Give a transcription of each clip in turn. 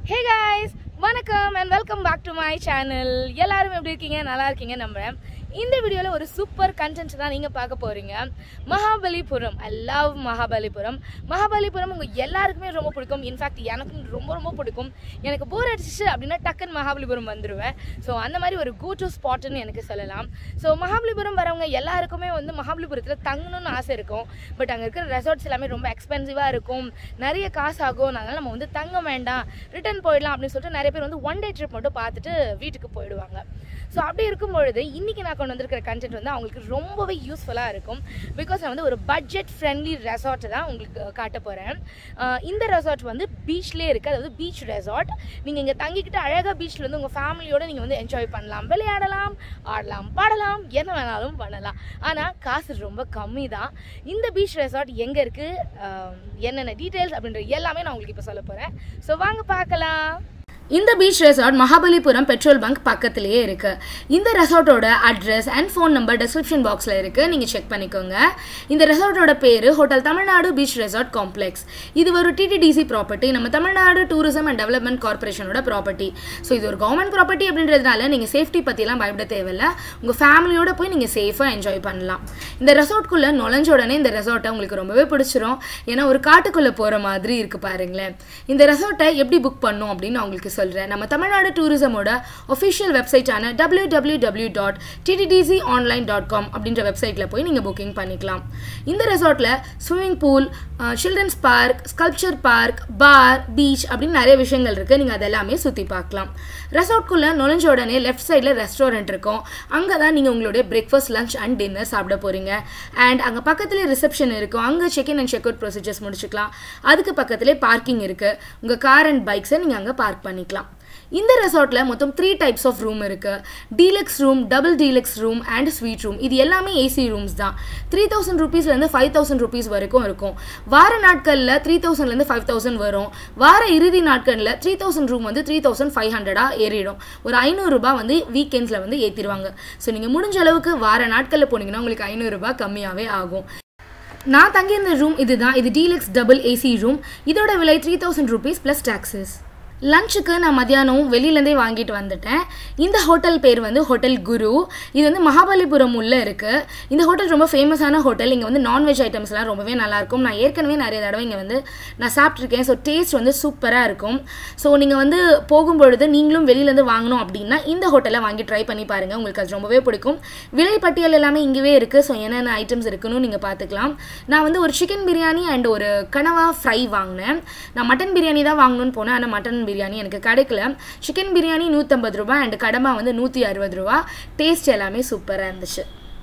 ஹே guys வணக்கம் and welcome back to my channel எல்லாரும் எப்படி இருக்கீங்க நல்லா இருக்கீங்க நம்புறேன் இந்த வீடியோவில் ஒரு சூப்பர் கண்டென்ட் தான் நீங்கள் பார்க்க போகிறீங்க மகாபலிபுரம் ஐ லவ் மகாபலிபுரம் மகாபலிபுரம் உங்கள் எல்லாருக்குமே ரொம்ப பிடிக்கும் இன்ஃபேக்ட் எனக்கும் ரொம்ப ரொம்ப பிடிக்கும் எனக்கு போர் அடிச்சிச்சு அப்படின்னா டக்குன்னு மகாபலிபுரம் வந்துடுவேன் ஸோ அந்த மாதிரி ஒரு கோ டு ஸ்பாட்டுன்னு எனக்கு சொல்லலாம் ஸோ மகாபலிபுரம் வரவங்க எல்லாருக்குமே வந்து மகாபலிபுரத்தில் தங்கணும்னு ஆசை இருக்கும் பட் அங்கே இருக்கிற ரெசார்ட்ஸ் எல்லாமே ரொம்ப எக்ஸ்பென்சிவாக இருக்கும் நிறைய காசு ஆகும் அதனால நம்ம வந்து தங்க வேண்டாம் ரிட்டர்ன் போயிடலாம் அப்படின்னு சொல்லிட்டு நிறைய பேர் வந்து ஒன் டே ட்ரிப் மட்டும் பார்த்துட்டு வீட்டுக்கு போயிடுவாங்க ஸோ அப்படி இருக்கும் பொழுது இன்னைக்கு நான் கொண்டு வந்திருக்கிற கண்டென்ட் வந்து அவங்களுக்கு ரொம்பவே யூஸ்ஃபுல்லாக இருக்கும் பிகாஸ் நான் வந்து ஒரு பட்ஜெட் ஃப்ரெண்ட்லி ரெசார்ட் தான் உங்களுக்கு காட்ட போகிறேன் இந்த ரெசார்ட் வந்து பீச்லேயே இருக்குது அதாவது பீச் ரெசார்ட் நீங்கள் இங்கே தங்கிக்கிட்டு அழகாக பீச்சில் வந்து உங்கள் ஃபேமிலியோட நீங்கள் வந்து என்ஜாய் பண்ணலாம் விளையாடலாம் ஆடலாம் பாடலாம் என்ன வேணாலும் பண்ணலாம் ஆனால் காசு ரொம்ப கம்மி தான் இந்த பீச் ரெசார்ட் எங்கே இருக்குது என்னென்ன டீட்டெயில்ஸ் அப்படின்ற எல்லாமே நான் உங்களுக்கு இப்போ சொல்ல போகிறேன் ஸோ வாங்க பார்க்கலாம் இந்த beach resort Mahabalipuram petrol bunk பக்கத்துலேயே இருக்கு இந்த ரெசார்ட்டோட address and phone number description பாக்ஸில் இருக்கு நீங்கள் செக் பண்ணிக்கோங்க இந்த ரெசார்ட்டோட பேர் hotel Tamil Nadu beach resort complex இது ஒரு டிடிடிசி ப்ராப்பர்ட்டி நம்ம தமிழ்நாடு டூரிசம் அண்ட் டெவலப்மெண்ட் கார்பரேஷனோட ப்ராப்பர்ட்டி ஸோ இது ஒரு கவர்மெண்ட் ப்ராப்பர்ட்டி அப்படின்றதுனால நீங்கள் சேஃப்டி பற்றிலாம் பயப்பட தேவையில்ல உங்கள் ஃபேமிலியோட போய் நீங்கள் சேஃபாக என்ஜாய் பண்ணலாம் இந்த ரெசார்ட்குள்ளே நுழைஞ்ச உடனே இந்த ரெசார்ட்டை உங்களுக்கு ரொம்பவே பிடிச்சிரும் ஏன்னா ஒரு காட்டுக்குள்ளே போகிற மாதிரி இருக்குது பாருங்களேன் இந்த ரெசார்ட்டை எப்படி புக் பண்ணும் அப்படின்னு நான் உங்களுக்கு சொல்கிறேன் நம்ம தமிழ்நாடு டூரிசமோட ஒஃபிஷியல் வெப்சைட்டான W W W dot TTDC online dot com அப்படின்ற வெப்சைட்டில் போய் நீங்கள் புக்கிங் பண்ணிக்கலாம் இந்த ரெசார்ட்டில் swimming pool children's park sculpture park bar beach அப்படின்னு நிறைய விஷயங்கள் இருக்குது நீங்கள் அதெல்லாமே சுற்றி பார்க்கலாம் ரெசார்ட்குள்ளே நுழைஞ்ச உடனே லெஃப்ட் சைடில் ரெஸ்டாரண்ட் இருக்கும் அங்கே தான் நீங்கள் உங்களுடைய பிரேக்ஃபாஸ்ட் லஞ்ச் அண்ட் டின்னர் சாப்பிட போகிறீங்க அண்ட் அங்கே பக்கத்துலேயே ரிசப்ஷன் இருக்கும் அங்கே check in and check out procedures முடிச்சுக்கலாம் அதுக்கு பக்கத்துலேயே பார்க்கிங் இருக்குது உங்கள் கார் அண்ட் பைக்ஸை நீங்கள் அங்கே பார்க் பண்ணிக்கலாம் இந்த ரெசார்ட்டில் மொத்தம் த்ரீ டைப்ஸ் ஆஃப் ரூம் இருக்குது deluxe room double deluxe room and suite room இது எல்லாமே ஏசி ரூம்ஸ் தான் த்ரீ தௌசண்ட் ருபீஸ்லேருந்து ஃபைவ் தௌசண்ட் ருபீஸ் வரைக்கும் இருக்கும் வார நாட்களில் த்ரீ தௌசண்ட்லேருந்து ஃபைவ் தௌசண்ட் வரும் வார இறுதி நாட்களில் த்ரீ தௌசண்ட் ரூம் வந்து த்ரீ தௌசண்ட் ஃபைவ் ஹண்ட்ரடாக ஏறிடும் ஒரு ஐநூறுரூபா வந்து வீக்கெண்ட்ஸில் வந்து ஏற்றிடுவாங்க ஸோ நீங்கள் முடிஞ்ச அளவுக்கு வார நாட்களில் போனீங்கன்னா உங்களுக்கு ஐநூறுரூபா கம்மியாகவே ஆகும் நான் தங்கியிருந்த ரூம் இதுதான் இது டீலக்ஸ் டபுள் ஏசி ரூம் இதோட விலை three thousand rupees plus taxes லஞ்சுக்கு நான் மத்தியானம் வெளியிலேருந்தே வாங்கிட்டு வந்துட்டேன் இந்த ஹோட்டல் பேர் வந்து ஹோட்டல் குரு இது வந்து மகாபலிபுரம் உள்ளே இருக்குது இந்த ஹோட்டல் ரொம்ப ஃபேமஸான ஹோட்டல் இங்கே வந்து நான்வெஜ் ஐட்டம்ஸ்லாம் ரொம்பவே நல்லாயிருக்கும் நான் ஏற்கனவே நிறைய தடவை இங்கே வந்து நான் சாப்பிட்ருக்கேன் ஸோ டேஸ்ட் வந்து சூப்பராக இருக்கும் ஸோ நீங்கள் வந்து போகும்பொழுது நீங்களும் வெளியிலேருந்து வாங்கணும் அப்படின்னா இந்த ஹோட்டலை வாங்கி ட்ரை பண்ணி பாருங்கள் உங்களுக்கு அது ரொம்பவே பிடிக்கும் விலை பட்டியல் எல்லாமே இங்கேவே இருக்குது ஸோ என்னென்ன ஐட்டம்ஸ் இருக்குன்னு நீங்கள் பார்த்துக்கலாம் நான் வந்து ஒரு சிக்கன் பிரியாணி அண்ட் ஒரு கனவா ஃப்ரை வாங்கினேன் நான் மட்டன் பிரியாணி தான் வாங்கணும்னு போனேன் ஆனால் மட்டன் பிரியாணி எனக்கு கிடைக்கல சிக்கன் பிரியாணி நூற்றம்பது ரூபா அண்ட் கடமா வந்து நூற்றி அறுபது ரூபா டேஸ்ட் எல்லாமே சூப்பராக இருந்துச்சு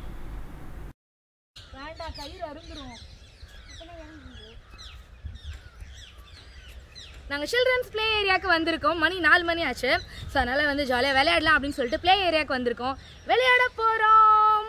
நாங்கள் சில்ட்ரன்ஸ் ப்ளே ஏரியாவுக்கு வந்திருக்கோம் மணி நாலு மணி ஆச்சு ஸோ அதனால் வந்து ஜாலியாக விளையாடலாம் அப்படின்னு சொல்லிட்டு ப்ளே ஏரியாவுக்கு வந்திருக்கோம் விளையாட போகிறோம்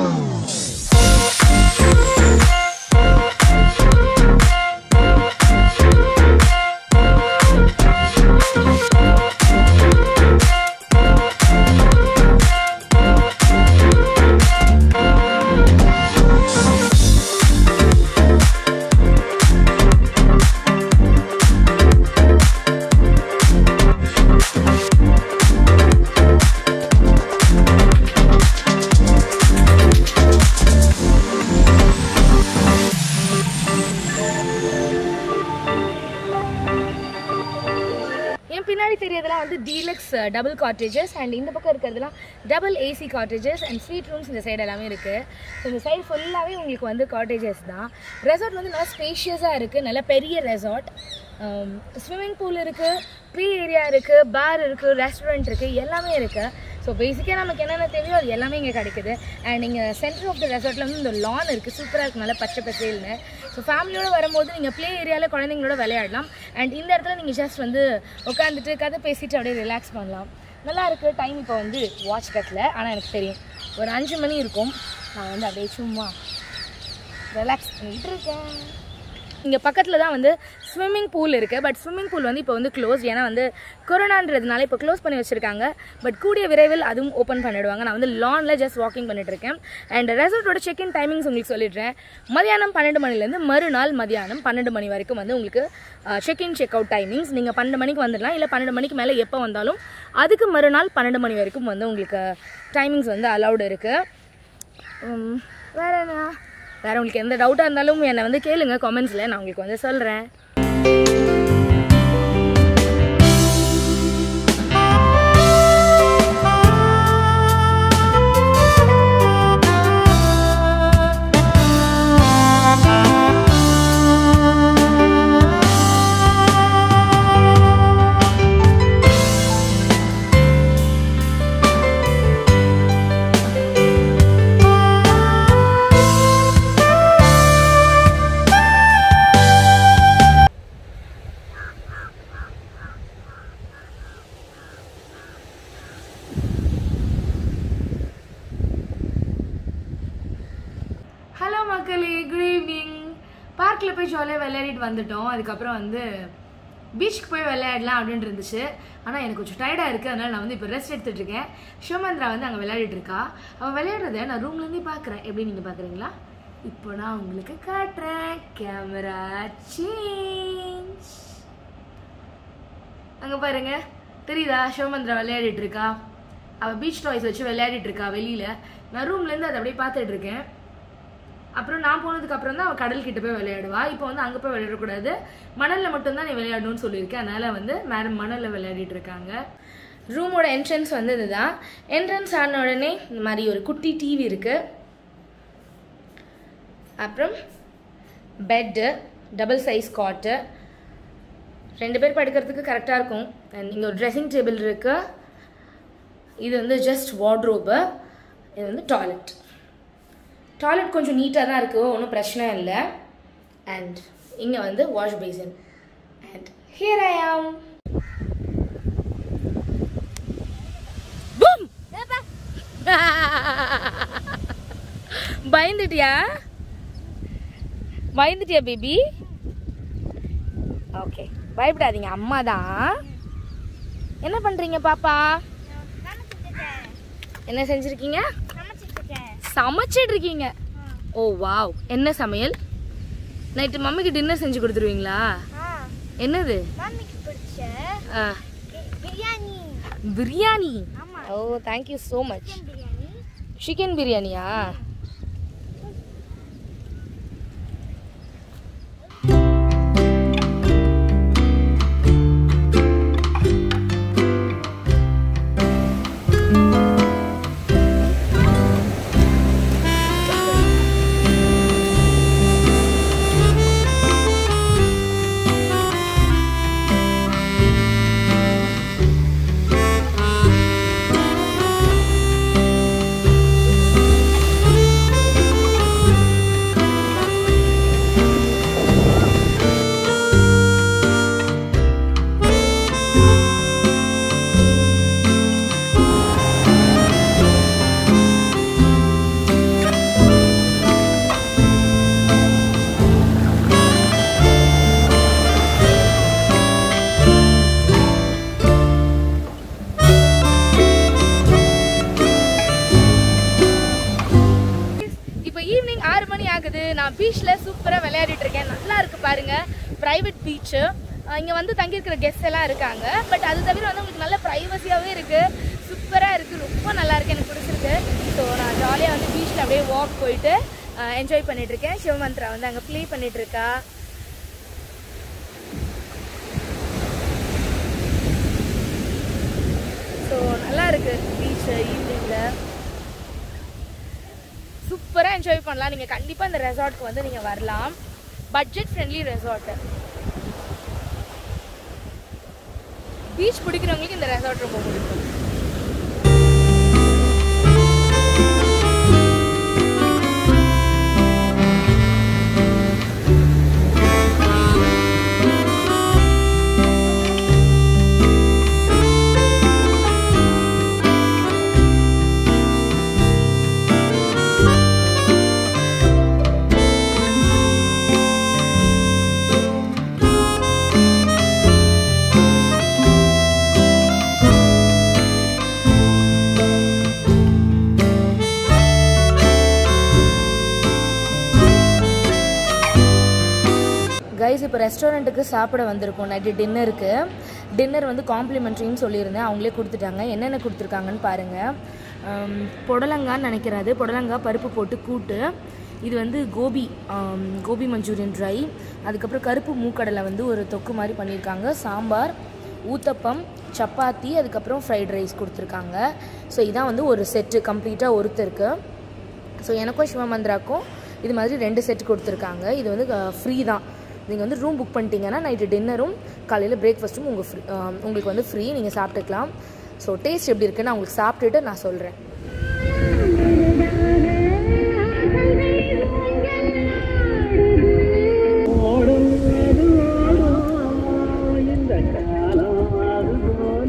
என் பின்னாடி தெரியறதெல்லாம் வந்து டீலக்ஸ் டபுள் காட்டேஜஸ் அண்ட் இந்த பக்கம் இருக்கிறதுலாம் double AC cottages and suite rooms இந்த சைடு எல்லாமே இருக்குது இந்த சைடு ஃபுல்லாகவே உங்களுக்கு வந்து காட்டேஜஸ் தான் ரெசார்ட் வந்து நல்லா ஸ்பேஷியஸாக இருக்குது நல்ல பெரிய ரெசார்ட் ஸ்விம்மிங் பூல் இருக்குது ப்ரீ ஏரியா இருக்குது பார் இருக்குது ரெஸ்டாரண்ட் இருக்குது எல்லாமே இருக்குது ஸோ பேசிக்காக நமக்கு என்னென்ன தேவையோ அது எல்லாமே இங்கே கிடைக்குது அண்ட் இங்கே சென்டர் ஆஃப் த ரெசார்ட்டில் வந்து இந்த லான் இருக்குது சூப்பராக இருக்குது நல்லா பச்சை பசேல்னு ஸோ ஃபேமிலியோட வரும்போது நீங்கள் ப்ளே ஏரியாவில் குழந்தைங்களோட விளையாடலாம் அண்ட் இந்த இடத்துல நீங்கள் ஜஸ்ட் வந்து உட்காந்துட்டு கதை பேசிட்டு அப்படியே ரிலாக்ஸ் பண்ணலாம் நல்லா இருக்குது டைம் இப்போ வந்து வாட்ச் கட்டில் ஆனால் எனக்கு தெரியும் ஒரு அஞ்சு மணி இருக்கும் நான் வந்து அப்படியே சும்மா ரிலாக்ஸ் பண்ணிகிட்டு இருக்கேன் இங்கே பக்கத்தில் தான் வந்து ஸ்விம்மிங் பூல் இருக்குது பட் ஸ்விம்மிங் பூல் வந்து இப்போ வந்து க்ளோஸ் ஏன்னா வந்து கொரோனான்றதுனால இப்போ க்ளோஸ் பண்ணி வச்சுருக்காங்க பட் கூடிய விரைவில் அதுவும் ஓப்பன் பண்ணிடுவாங்க நான் வந்து லானில் ஜஸ்ட் வாக்கிங் பண்ணிட்டு இருக்கேன் அண்ட் ரெசார்ட்டோட செக்இன் டைமிங்ஸ் உங்களுக்கு சொல்லிடுறேன் மதியானம் பன்னெண்டு மணிலேருந்து மறுநாள் மதியானம் பன்னெண்டு மணி வரைக்கும் வந்து உங்களுக்கு செக்இன் செக் அவுட் டைமிங்ஸ் நீங்கள் பன்னெண்டு மணிக்கு வந்துடலாம் இல்லை பன்னெண்டு மணிக்கு மேலே எப்போ வந்தாலும் அதுக்கு மறுநாள் பன்னெண்டு மணி வரைக்கும் வந்து உங்களுக்கு டைமிங்ஸ் வந்து அலௌடு இருக்குது வேற என்ன வேற உங்களுக்கு எந்த டவுட்டாக இருந்தாலும் என்னை வந்து கேளுங்க காமெண்ட்ஸில் நான் உங்களுக்கு வந்து சொல்கிறேன் ஹலோ மக்களே குட் ஈவினிங் பார்க்கில் போய் ஜாலியாக விளையாடிட்டு வந்துட்டோம் அதுக்கப்புறம் வந்து பீச்சுக்கு போய் விளையாடலாம் அப்படின்னு இருந்துச்சு ஆனால் எனக்கு கொஞ்சம் டயர்டாக இருக்குது அதனால் நான் வந்து இப்போ ரெஸ்ட் எடுத்துட்டு இருக்கேன் ஷோமந்திரா வந்து அங்கே விளையாடிட்டு இருக்கா அவள் விளையாடுறத நான் ரூம்லேருந்தே பார்க்குறேன் எப்படி நீங்கள் பார்க்குறீங்களா இப்போ நான் உங்களுக்கு காட்டுறேன் கேமரா சேஞ்ச் அங்கே பாருங்க தெரியுதா சிவமந்திரா விளையாடிட்டு இருக்கா அவள் பீச் டாய்ஸ் வச்சு விளையாடிட்டு இருக்கா வெளியில நான் ரூம்லேருந்து அதை அப்படியே பார்த்துட்டு இருக்கேன் அப்புறம் நான் போனதுக்கு அப்புறம் தான் அவள் கடல் கிட்ட போய் விளையாடுவா இப்போ வந்து அங்கே போய் விளையாடக்கூடாது மணலில் மட்டும்தான் நீ விளையாடணும்னு சொல்லியிருக்கேன் அதனால வந்து மேடம் மணலில் விளையாடிட்டு இருக்காங்க ரூமோட என்ட்ரன்ஸ் வந்து இதுதான் என்ட்ரன்ஸ் ஆன உடனே இந்த மாதிரி ஒரு குட்டி டிவி இருக்கு அப்புறம் பெட்டு டபுள் சைஸ் காட்டு ரெண்டு பேர் படுக்கிறதுக்கு கரெக்டாக இருக்கும் அண்ட் இங்கே ஒரு ட்ரெஸ்ஸிங் டேபிள் இருக்கு இது வந்து ஜஸ்ட் வார்ட்ரோபு இது வந்து டாய்லெட் டாய்லெட் கொஞ்சம் நீட்டாக தான் இருக்குது ஒன்றும் பிரச்சனை இல்லை அண்ட் இங்கே வந்து wash basin and here I am பயந்துட்டியா பயந்துட்டியா பேபி ஓகே பயப்படாதீங்க அம்மா தான் என்ன பண்றீங்க பாப்பா என்ன செஞ்சிருக்கீங்க சமைச்சிட்டு இருக்கீங்க ஓ வாவ் என்ன சமையல் நைட்டு மம்மிக்கு டின்னர் செஞ்சு கொடுத்துருவீங்களா என்னது மம்மிக்கு பிடிச்ச ஆ, பிரியாணி பிரியாணி ஆமா ஓ thank you so much biryani chicken பிரியாணியா இப்போ ஈவினிங் ஆறு மணி ஆகுது நான் பீச்சில் சூப்பராக விளையாடிட்டு இருக்கேன் நல்லா இருக்கு பாருங்க ப்ரைவேட் பீச்சு இங்கே வந்து தங்கியிருக்கிற கெஸ்ட் எல்லாம் இருக்காங்க பட் அது தவிர வந்து உங்களுக்கு நல்ல ப்ரைவசியாகவே இருக்கு சூப்பராக இருக்கு ரொம்ப நல்லா இருக்கு எனக்கு பிடிச்சிருக்கு ஸோ நான் ஜாலியாக வந்து பீச்சில் அப்படியே வாக் போயிட்டு என்ஜாய் பண்ணிட்டு இருக்கேன் சிவமந்த்ரா வந்து அங்கே ப்ளே பண்ணிட்டு இருக்கா ஸோ நல்லா இருக்கு பீச் ஈவினிங்கில் சூப்பராக என்ஜாய் பண்ணலாம் நீங்கள் கண்டிப்பாக இந்த ரெசார்ட்க்கு வந்து நீங்கள் வரலாம் பட்ஜெட் ஃப்ரெண்ட்லி ரெசார்ட்டு பீச் பிடிக்கிறவங்களுக்கு இந்த ரெசார்ட் ரொம்ப பிடிக்கும் இப்போ ரெஸ்டாரண்ட்டுக்கு சாப்பிட வந்திருக்கோம் நைட்டு டின்னருக்கு டின்னர் வந்து காம்ப்ளிமெண்ட்ரின்னு சொல்லியிருந்தேன் அவங்களே கொடுத்துட்டாங்க என்னென்ன கொடுத்துருக்காங்கன்னு பாருங்கள் ஆம், புடலங்கான்னு நினைக்கிறாது புடலங்காய் பருப்பு போட்டு கூட்டு இது வந்து கோபி ஆம், கோபி மஞ்சூரியன் ட்ரை அதுக்கப்புறம் கருப்பு மூக்கடலை வந்து ஒரு தொக்கு மாதிரி பண்ணியிருக்காங்க சாம்பார் ஊத்தப்பம் சப்பாத்தி அதுக்கப்புறம் ஃப்ரைட் ரைஸ் கொடுத்துருக்காங்க ஸோ இதான் வந்து ஒரு செட்டு கம்ப்ளீட்டாக ஒருத்தருக்கு ஸோ எனக்கும் சிவமந்திராக்கும் இது மாதிரி ரெண்டு செட் கொடுத்துருக்காங்க இது வந்து ஃப்ரீ தான் நீங்கள் வந்து ரூம் புக் பண்ணிட்டீங்கன்னா நைட்டு டின்னரும் காலையில் பிரேக்ஃபாஸ்ட்டும் உங்கள் ஃப்ரீ உங்களுக்கு வந்து ஃப்ரீ நீங்கள் சாப்பிட்டுக்கலாம் ஸோ டேஸ்ட் எப்படி இருக்குன்னு நான் உங்களுக்கு சாப்பிட்டுட்டு நான் சொல்கிறேன் ஓடும் அது ஓடும் இந்த காலம் அது போல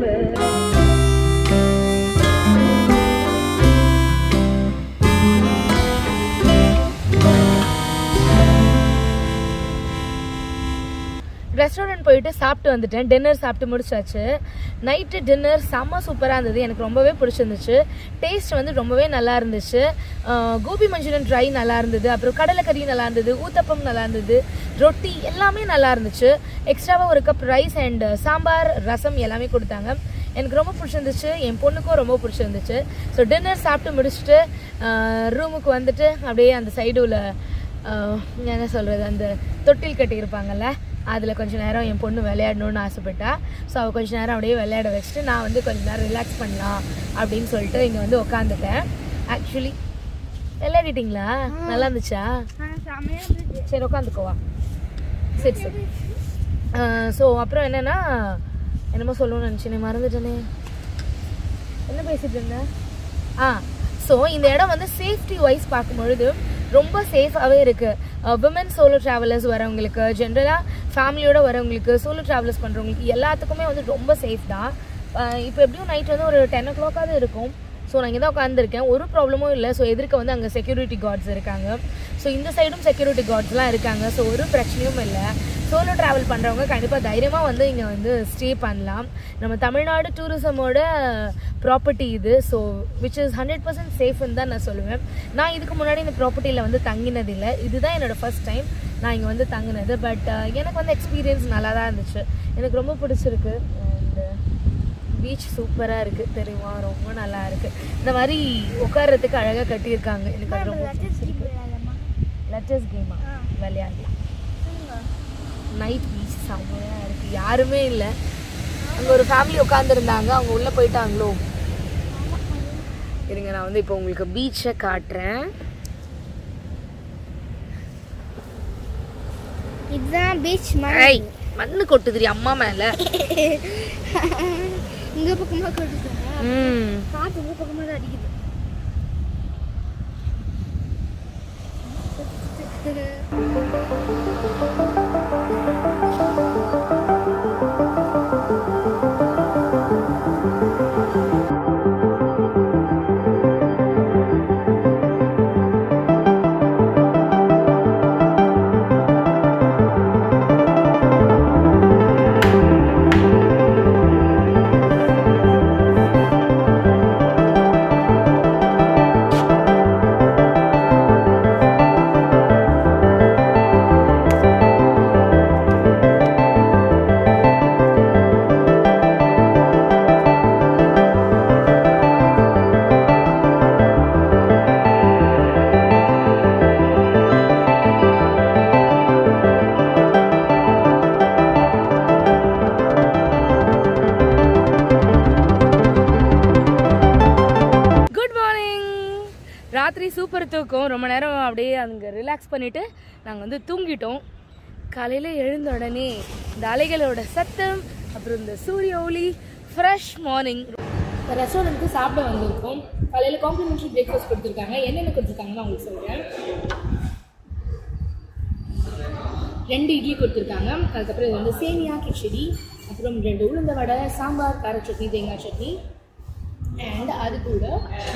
ரெஸ்டாரண்ட் போயிட்டு சாப்பிட்டு வந்துட்டேன் டின்னர் சாப்பிட்டு முடிச்சாச்சு நைட்டு டின்னர் செம்ம சூப்பராக இருந்தது எனக்கு ரொம்பவே பிடிச்சிருந்துச்சு டேஸ்ட் வந்து ரொம்பவே நல்லா இருந்துச்சு ஆஹ் கோபி மஞ்சூரியன் ட்ரை நல்லா இருந்தது அப்புறம் கடலைக்கறி நல்லா இருந்தது ஊத்தப்பம் நல்லா இருந்தது ரொட்டி எல்லாமே நல்லா இருந்துச்சு எக்ஸ்ட்ராவாக ஒரு cup rice and sambar rasam எல்லாமே கொடுத்தாங்க எனக்கு ரொம்ப பிடிச்சிருந்துச்சு என் பொண்ணுக்கும் ரொம்ப பிடிச்சிருந்துச்சு ஸோ டின்னர் சாப்பிட்டு முடிச்சுட்டு ரூமுக்கு வந்துட்டு அப்படியே அந்த சைடுல என்ன சொல்கிறது அந்த தொட்டில் கட்டியிருப்பாங்கல்ல அதில் கொஞ்ச நேரம் என் பொண்ணு விளையாடணும்னு ஆசைப்பட்டா ஸோ அவள் கொஞ்ச நேரம் அப்படியே விளையாட வச்சுட்டு நான் வந்து கொஞ்ச நேரம் ரிலாக்ஸ் பண்ணலாம் அப்படின்னு சொல்லிட்டு இங்கே வந்து உட்காந்துட்டேன் ஆக்சுவலி விளையாடிட்டீங்களா நல்லா இருந்துச்சா சரி உட்காந்துக்கோவா சரி சரி ஸோ அப்புறம் என்னன்னா என்னமோ சொல்லணும்னு நினச்சேனே மறந்துட்டேனே என்ன பேசிட்டு இருந்தேன் ஆ ஸோ இந்த இடம் வந்து சேஃப்டி வைஸ் பார்க்கும்பொழுது ரொம்ப சேஃபாகவே இருக்குது விமன் சோலோ ட்ராவலர்ஸ் வரவங்களுக்கு ஜென்ரலாக ஃபேமிலியோட வரவங்களுக்கு சோலோ ட்ராவலர்ஸ் பண்ணுறவங்களுக்கு எல்லாத்துக்குமே வந்து ரொம்ப சேஃப் தான் இப்போ எப்படியும் நைட் வந்து ஒரு டென் ஓ கிளாக்காவது இருக்கும் ஸோ நான் இங்கே தான் உட்காந்துருக்கேன் ஒரு ப்ராப்ளமும் இல்லை ஸோ எதிர்க்க வந்து அங்கே செக்யூரிட்டி கார்ட்ஸ் இருக்காங்க ஸோ இந்த சைடும் செக்யூரிட்டி கார்ட்ஸ்லாம் இருக்காங்க ஸோ ஒரு பிரச்சனையும் இல்லை சோலோ ட்ராவல் பண்ணுறவங்க கண்டிப்பாக தைரியமாக வந்து இங்கே வந்து ஸ்டே பண்ணலாம் நம்ம தமிழ்நாடு டூரிசமோட ப்ராப்பர்ட்டி இது so which is hundred percent சேஃப்னு தான் நான் சொல்லுவேன் நான் இதுக்கு முன்னாடி இந்த ப்ராப்பர்ட்டியில் வந்து தங்கினதில்லை இதுதான் என்னோடய ஃபர்ஸ்ட் டைம் நான் இங்கே வந்து தங்கினது பட் எனக்கு வந்து எக்ஸ்பீரியன்ஸ் நல்லா தான் இருந்துச்சு எனக்கு ரொம்ப பிடிச்சிருக்கு அண்ட் பீச் சூப்பராக இருக்குது தெரியுமா ரொம்ப நல்லா இருக்குது இந்த மாதிரி உட்கார்றதுக்கு அழகாக கட்டியிருக்காங்க எனக்கு அது ரொம்ப பிடிச்சிருக்கு லெட்டர்ஸ் கேமா ஆ. விளையாடலாம் நைட் பீச் செம்மையாக இருக்குது யாருமே இல்லை அங்கே ஒரு ஃபேமிலி உட்காந்துருந்தாங்க அவங்க உள்ளே போயிட்டாங்களோ இருங்க நான் வந்து இப்போ உங்களுக்கு பீச்சை காட்டுறேன் இதுதான் பீச் ஐய் மண்ணு கொட்டுதுரி அம்மா மேலே இங்க பக்கமா கொடுத்து ம் காத்து இந்த பக்கமா தான் அடிக்குது குட் மார்னிங் ராத்திரி சூப்பர் தூக்கம் ரொம்ப நேரம் அப்படியே அங்கே ரிலாக்ஸ் பண்ணிட்டு நாங்கள் வந்து தூங்கிட்டோம் காலையில் எழுந்த உடனே இந்த அலைகளோட சத்தம் அப்புறம் இந்த சூரிய ஒளி ஃப்ரெஷ் மார்னிங் ரெஸ்டாரண்ட்டுக்கு சாப்பிட வந்திருக்கோம் காலையில் காம்ப்ளிமெண்ட்ரி பிரேக்ஃபாஸ்ட் கொடுத்துருக்காங்க என்னென்ன கொடுத்துருக்காங்கன்னு நான் உங்களுக்கு சொல்கிறேன் ரெண்டு இட்லி கொடுத்துருக்காங்க அதுக்கப்புறம் இது வந்து சேமியா கிச்சடி அப்புறம் ரெண்டு உளுந்த வடை சாம்பார் கார சட்னி தேங்காய் சட்னி அண்ட் அது கூட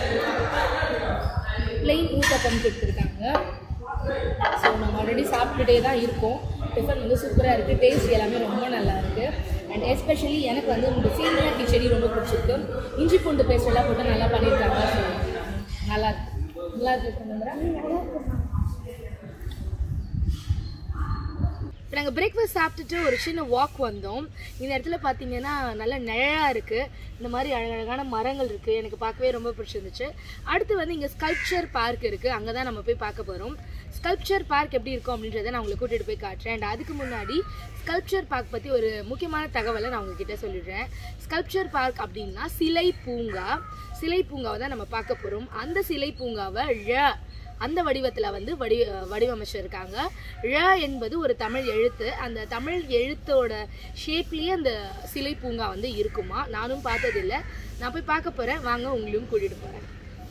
பிளெயின் ஊத்தப்பம் கொடுத்துருக்காங்க ஸோ நம்ம ஆல்ரெடி சாப்பிட்டுட்டே தான் இருக்கோம் டிஃபன் வந்து சூப்பராக இருக்குது டேஸ்ட் எல்லாமே ரொம்ப நல்லா இருக்குது அண்ட் எஸ்பெஷலி எனக்கு வந்து இந்த சேமியா கிச்சடி ரொம்ப பிடிச்சிருக்கு இஞ்சி பூண்டு பேஸ்ட் எல்லாம் போட்டு நல்லா பண்ணியிருக்காங்க ஸோ நல்லா இருக்கு நல்லா இருக்கு நம்புறேன் இப்போ நாங்கள் பிரேக்ஃபாஸ்ட் சாப்பிட்டுட்டு ஒரு சின்ன வாக் வந்தோம் இந்த இடத்துல பார்த்தீங்கன்னா நல்ல நிழலாக இருக்குது இந்த மாதிரி அழகழகான மரங்கள் இருக்குது எனக்கு பார்க்கவே ரொம்ப பிடிச்சிருந்துச்சு அடுத்து வந்து இங்கே ஸ்கல்ப்சர் பார்க் இருக்குது அங்கே தான் நம்ம போய் பார்க்க போகிறோம் ஸ்கல்ப்சர் பார்க் எப்படி இருக்கும் அப்படின்றத நான் உங்களை கூட்டிகிட்டு போய் காட்டுறேன் அண்ட் அதுக்கு முன்னாடி ஸ்கல்ப்சர் பார்க் பற்றி ஒரு முக்கியமான தகவலை நான் உங்ககிட்ட சொல்லிடுறேன் ஸ்கல்ப்சர் பார்க் அப்படின்னா சிலை பூங்கா சிலை பூங்காவை தான் நம்ம பார்க்க போகிறோம் அந்த சிலை பூங்காவை ழ அந்த வடிவத்தில் வந்து வடி வடிவமைச்சிருக்காங்க ழ என்பது ஒரு தமிழ் எழுத்து அந்த தமிழ் எழுத்தோட ஷேப்லேயே அந்த சிலை பூங்கா வந்து இருக்குமா நானும் பார்த்ததில்ல நான் போய் பார்க்க போகிறேன் வாங்க உங்களையும் கூட்டிகிட்டு போகிறேன்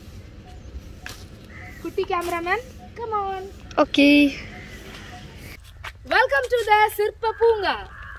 குட்டி cameraman come on okay welcome to the சிற்ப பூங்கா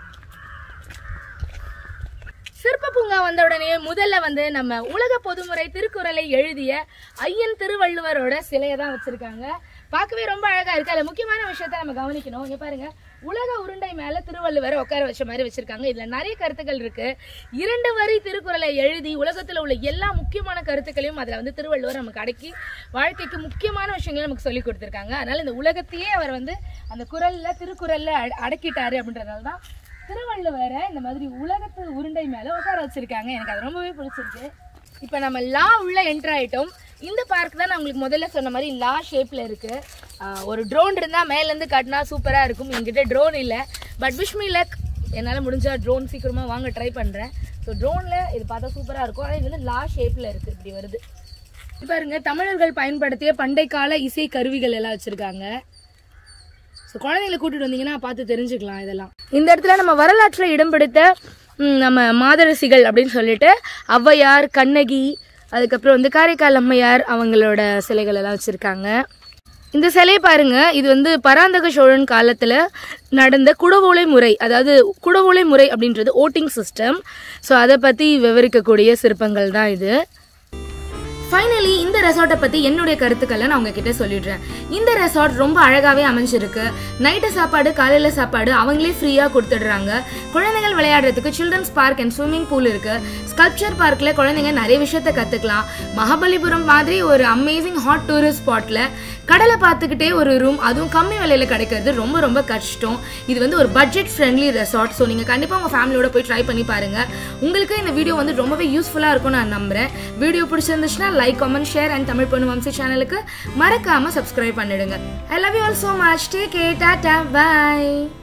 சிற்ப பூங்கா வந்த உடனே முதல்ல வந்து நம்ம உலக பொதுமுறை திருக்குறளை எழுதிய ஐயன் திருவள்ளுவரோட சிலையை தான் வச்சிருக்காங்க பார்க்கவே ரொம்ப அழகா இருக்கு அதுல முக்கியமான விஷயத்த நம்ம கவனிக்கணும் இங்க பாருங்க உலக உருண்டை மேல திருவள்ளுவரை உட்கார வச்ச மாதிரி வச்சிருக்காங்க இதுல நிறைய கருத்துக்கள் இருக்கு இரண்டு வரி திருக்குறளை எழுதி உலகத்துல உள்ள எல்லா முக்கியமான கருத்துக்களையும் அதுல வந்து திருவள்ளுவர் நமக்கு அடக்கி வாழ்க்கைக்கு முக்கியமான விஷயங்களை நமக்கு சொல்லி கொடுத்துருக்காங்க அதனால இந்த உலகத்தையே அவர் வந்து அந்த குரல்ல திருக்குறள்ல அட- அடக்கிட்டாரு அப்படின்றதுனால தான் திருவள்ளுவரை இந்த மாதிரி உலகத்து உருண்டை மேல உட்கார வச்சிருக்காங்க எனக்கு அது ரொம்பவே பிடிச்சிருக்கு இப்போ நம்ம லா உள்ள என்டர் ஆயிட்டோம் இந்த பார்க் தான் நான் உங்களுக்கு முதல்ல சொன்ன மாதிரி லா ஷேப்ல இருக்கு ஆஹ் ஒரு ட்ரோன் இருந்தா மேல இருந்து காட்டினா சூப்பரா இருக்கும் என்கிட்ட ட்ரோன் இல்ல பட் விஷ்மி லக் என்னால் முடிஞ்சா ட்ரோன் சீக்கிரமா வாங்க ட்ரை பண்றேன் ஸோ ட்ரோன்ல இது பார்த்தா சூப்பரா இருக்கும் ஆனால் இது வந்து லா ஷேப்ல இருக்கு இப்படி வருது இப்ப பாருங்க தமிழர்கள் பயன்படுத்திய பண்டை கால இசை கருவிகள் எல்லாம் வச்சிருக்காங்க ஸோ குழந்தைங்களை கூட்டிட்டு வந்தீங்கன்னா பார்த்து தெரிஞ்சுக்கலாம் இதெல்லாம் இந்த இடத்துல நம்ம வரலாற்றில் இடம் பிடித்த ம், நம்ம மாதரசிகள் அப்படின்னு சொல்லிட்டு ஔவையார் கண்ணகி அதுக்கப்புறம் வந்து காரைக்கால் அம்மையார் அவங்களோட சிலைகள் எல்லாம் வச்சுருக்காங்க இந்த சிலையை பாருங்க இது வந்து பராந்தக சோழன் காலத்தில் நடந்த குடவோலை முறை அதாவது குடவோலை முறை அப்படின்றது ஓட்டிங் சிஸ்டம் ஸோ அதை பற்றி விவரிக்கக்கூடிய சிற்பங்கள் தான் இது ஃபைனலி இந்த ரெசார்ட்டை பற்றி என்னுடைய கருத்துக்களை நான் உங்ககிட்ட சொல்லிடுறேன் இந்த ரெசார்ட் ரொம்ப அழகாகவே அமைஞ்சிருக்கு நைட்டு சாப்பாடு காலையில் சாப்பாடு அவங்களே ஃப்ரீயாக கொடுத்துடுறாங்க குழந்தைகள் விளையாடுறதுக்கு children's park and swimming pool இருக்கு ஸ்கல்ப்சர் பார்க்கில் குழந்தைங்க நிறைய விஷயத்த கற்றுக்கலாம் மகாபலிபுரம் மாதிரி ஒரு அமேசிங் ஹாட் டூரிஸ்ட் ஸ்பாட்டில் கடலை பார்த்துக்கிட்டே ஒரு ரூம் அதுவும் கம்மி விலையில் கிடைக்கிறது ரொம்ப ரொம்ப கஷ்டம் இது வந்து ஒரு பட்ஜெட் ஃப்ரெண்ட்லி ரெசார்ட் ஸோ நீங்கள் கண்டிப்பாக உங்கள் ஃபேமிலியோட போய் ட்ரை பண்ணி பாருங்கள் உங்களுக்கு இந்த வீடியோ வந்து ரொம்பவே யூஸ்ஃபுல்லாக இருக்கும் நான் நம்புகிறேன் வீடியோ பிடிச்சிருந்துச்சுன்னா like comment share and Tamil பொண்ணு வம்சி சேனலுக்கு மறக்காமல் சப்ஸ்கிரைப் பண்ணிடுங்க I love you all so much take care tata by